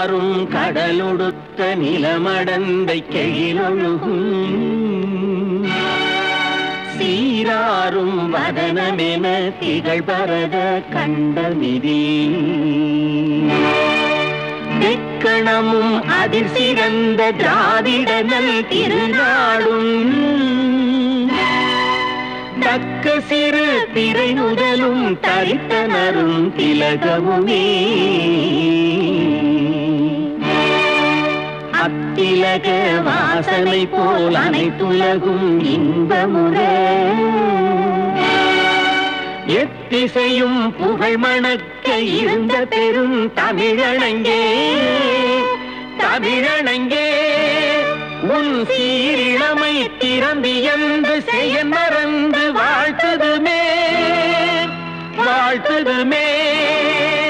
சீராரும் கடலொடுத்த நிலமடந்தை கெழிலொழுகும் சீராரும் வதனமென திகழ் பரத கண்டமிதி தெக்கணமும் அதில் சிறந்த திராவிடனல் திருநாடும் தக்க சிறு திரை முதலும் தரித்தனரும் திலகமுமே அத்திலக வாசனை போல் அனைத்துலகும் இன்பமுற எத்திசையும் புகழ் மணக்க இருந்த பெரும் தமிழனங்கே தமிழனங்கே உன் சீரிழமை திறம்பியந்து செய்ய மறந்து வாழ்த்துதுமே வாழ்த்துதுமே